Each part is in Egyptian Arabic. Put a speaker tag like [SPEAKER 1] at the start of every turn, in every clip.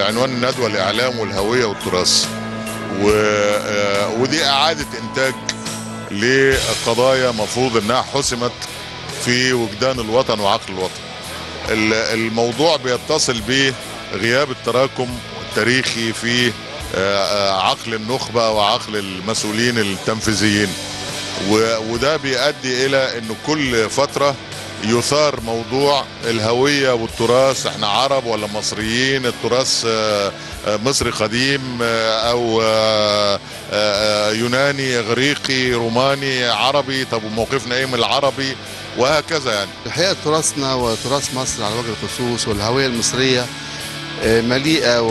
[SPEAKER 1] بعنوان الندوة الإعلام والهوية والتراث و... آه، ودي إعادة إنتاج لقضايا مفروض إنها حسمت في وجدان الوطن وعقل الوطن ال- الموضوع بيتصل بغياب التراكم التاريخي في آه، آه، عقل النخبة وعقل المسؤولين التنفيذيين و- وده بيؤدي الى انه كل فتره يثار موضوع الهويه والتراث احنا عرب ولا مصريين التراث آه، آه، مصري قديم آه، او آه، آه، يوناني اغريقي روماني عربي طب موقفنا ايه من العربي وهكذا يعني
[SPEAKER 2] الحقيقة تراثنا وتراث مصر على وجه الخصوص والهوية المصرية آه، مليئة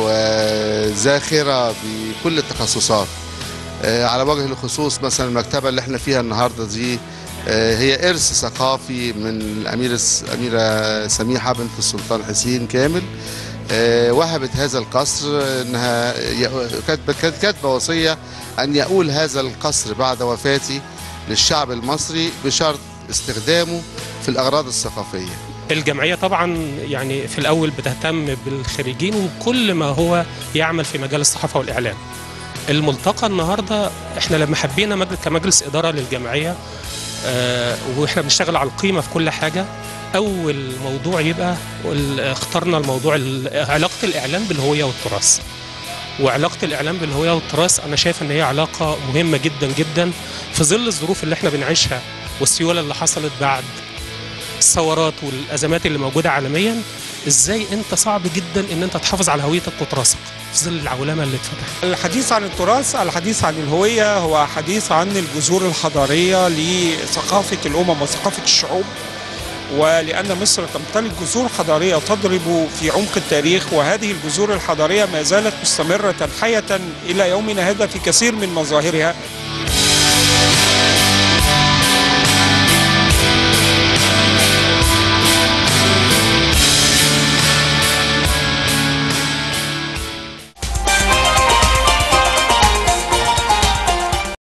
[SPEAKER 2] وزاخرة بكل التخصصات آه، على وجه الخصوص مثلا المكتبة اللي احنا فيها النهاردة دي آه، هي إرث ثقافي من الأميرة الأميرة سميحة بنت السلطان حسين كامل آه، وهبت هذا القصر انها ي- كانت كانت كاتبه وصيه ان يؤول هذا القصر بعد وفاتي للشعب المصري بشرط استخدامه في الاغراض الثقافيه
[SPEAKER 3] الجمعية طبعا يعني في الأول بتهتم بالخريجين وكل ما هو يعمل في مجال الصحافة والإعلام الملتقى النهاردة احنا لما حبينا مجلس كمجلس إدارة للجمعية آه واحنا بنشتغل على القيمة في كل حاجة أول موضوع يبقى وال- اخترنا الموضوع ال- علاقة الإعلام بالهوية والتراث وعلاقة الإعلام بالهوية والتراث أنا شايف إن هي علاقة مهمة جدا جدا في ظل الظروف اللي احنا بنعيشها والسيولة اللي حصلت بعد الثورات والازمات اللي موجوده عالميا ازاي انت صعب جدا ان انت تحافظ على هويتك وتراثك في ظل العولمه اللي اتفتحت
[SPEAKER 4] الحديث عن التراث الحديث عن الهوية هو حديث عن الجذور الحضارية لثقافة الأمم وثقافة الشعوب ولأن مصر تمتلك جذور حضارية تضرب في عمق التاريخ وهذه الجذور الحضارية ما زالت مستمرة حية إلى يومنا هذا في كثير من مظاهرها